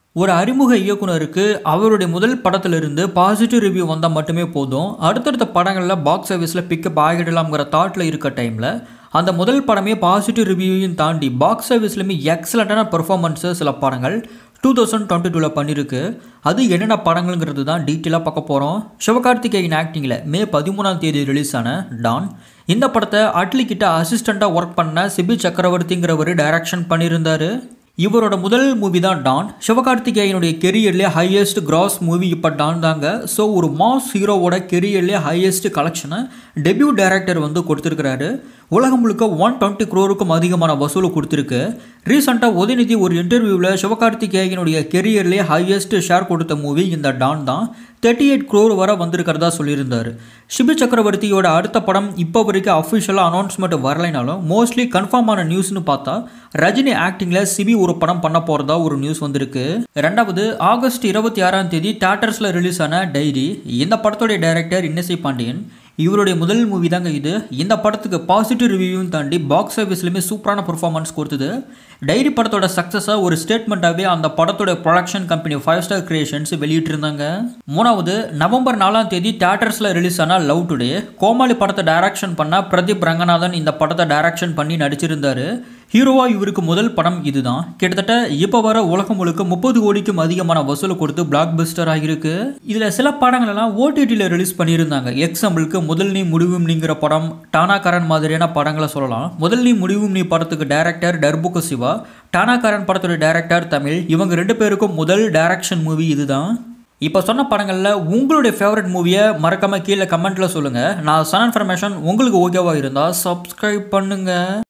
ஒரு அறிமுக இயக்குனருக்கு அவருடைய முதல் படத்திலிருந்து பாசிட்டிவ் ரிவ்யூ வந்தால் மட்டுமே போதும் அடுத்தடுத்த படங்களில் பாக்ஸ் ஆஃபீஸில் பிக்கப் ஆகிடலாம்ங்கிற தாட்டில் இருக்க டைமில் அந்த முதல் படமே பாசிட்டிவ் ரிவ்யூவையும் தாண்டி பாக்ஸ் ஆஃபீஸ்லையுமே எக்ஸலண்ட்டான பெர்ஃபார்மன்ஸு சில படங்கள் டூ தௌசண்ட் டுவெண்ட்டி டூவில் பண்ணியிருக்கு அது என்னென்ன படங்கள்ங்கிறது தான் டீட்டெயிலாக பார்க்க போகிறோம் சிவகார்த்திகேயன் ஆக்டிங்கில் மே பதிமூணாம் தேதி ரிலீஸ் ஆன டான் இந்த படத்தை அட்லி கிட்ட அசிஸ்டண்ட்டாக ஒர்க் பண்ண சிபி சக்கரவர்த்திங்கிறவர் டைரக்ஷன் பண்ணியிருந்தார் இவரோட முதல் மூவி தான் டான் சிவகார்த்திகேயனுடைய கெரியர்லேயே ஹையஸ்ட் கிராஸ் மூவி இப்போ டான் தாங்க ஸோ ஒரு மாஸ் ஹீரோவோட கெரியர்லேயே ஹையஸ்ட் கலெக்ஷனை டெபியூ டைரக்டர் வந்து கொடுத்துருக்கிறாரு உலகம் முழுக்க ஒன் டுவெண்ட்டி க்ரோருக்கும் அதிகமான வசூல் கொடுத்துருக்கு ரீசெண்டாக உதயநிதி ஒரு இன்டர்வியூவில் சிவகார்த்திகேயனுடைய கெரியர்லேயே ஹையஸ்ட் ஷேர் கொடுத்த மூவி இந்த டான் தான் தேர்ட்டி எயிட் க்ரோர் வரை வந்திருக்கிறதா சொல்லியிருந்தார் சிபி சக்கரவர்த்தியோட அடுத்த படம் இப்போ வரைக்கும் அஃபிஷியலாக அனௌன்ஸ்மெண்ட் வரலைனாலும் மோஸ்ட்லி கன்ஃபார்ம் ஆன நியூஸ்னு பார்த்தா ரஜினி ஆக்டிங்கில் சிபி ஒரு படம் பண்ண போகிறதா ஒரு நியூஸ் வந்திருக்கு ரெண்டாவது ஆகஸ்ட் இருபத்தி ஆறாம் தேதி தேட்டர்ஸில் ரிலீஸ் ஆன டைரி இந்த படத்துடைய டைரக்டர் இன்னசை பாண்டியன் இவருடைய முதல் மூவி தாங்க இது இந்த படத்துக்கு பாசிட்டிவ் ரிவ்யூவும் தாண்டி பாக்ஸ் ஆஃபீஸ்லையுமே சூப்பரான பர்ஃபார்மன்ஸ் கொடுத்தது டைரி படத்தோட சக்ஸஸை ஒரு ஸ்டேட்மெண்ட்டாகவே அந்த படத்தோட production company five star creations வெளியிட்டிருந்தாங்க மூணாவது நவம்பர் நாலாம் தேதி தேட்டர்ஸில் ரிலீஸ் ஆன லவ் டுடே கோமாளி படத்தை டைரக்ஷன் பண்ண பிரதீப் ரங்கநாதன் இந்த படத்தை டைரக்ஷன் பண்ணி நடிச்சிருந்தாரு ஹீரோவா இவருக்கு முதல் படம் இதுதான் கிட்டத்தட்ட இப்போ வர உலகம் முழுக்க முப்பது கோடிக்கும் அதிகமான வசூல் கொடுத்து பிளாக் பஸ்டர் ஆகியிருக்கு இதில் சில படங்கள் எல்லாம் ஓடிடியில் ரிலீஸ் பண்ணியிருந்தாங்க எக்ஸாம்பிளுக்கு முதல் நீ முடிவும் நீங்கிற படம் டானாக்காரன் மாதிரியான படங்களை சொல்லலாம் முதல் நீ முடிவும் நீ படத்துக்கு டைரக்டர் டர்புக்கு சிவா டானாக்காரன் படத்தோட டைரக்டர் தமிழ் இவங்க ரெண்டு பேருக்கும் முதல் டைரக்ஷன் மூவி இதுதான் இப்போ சொன்ன படங்களில் உங்களுடைய ஃபேவரட் மூவியை மறக்காமல் கீழே கமெண்ட்டில் சொல்லுங்கள் நான் சன் இன்ஃபர்மேஷன் உங்களுக்கு ஓகேவாக இருந்தால் சப்ஸ்கிரைப் பண்ணுங்கள்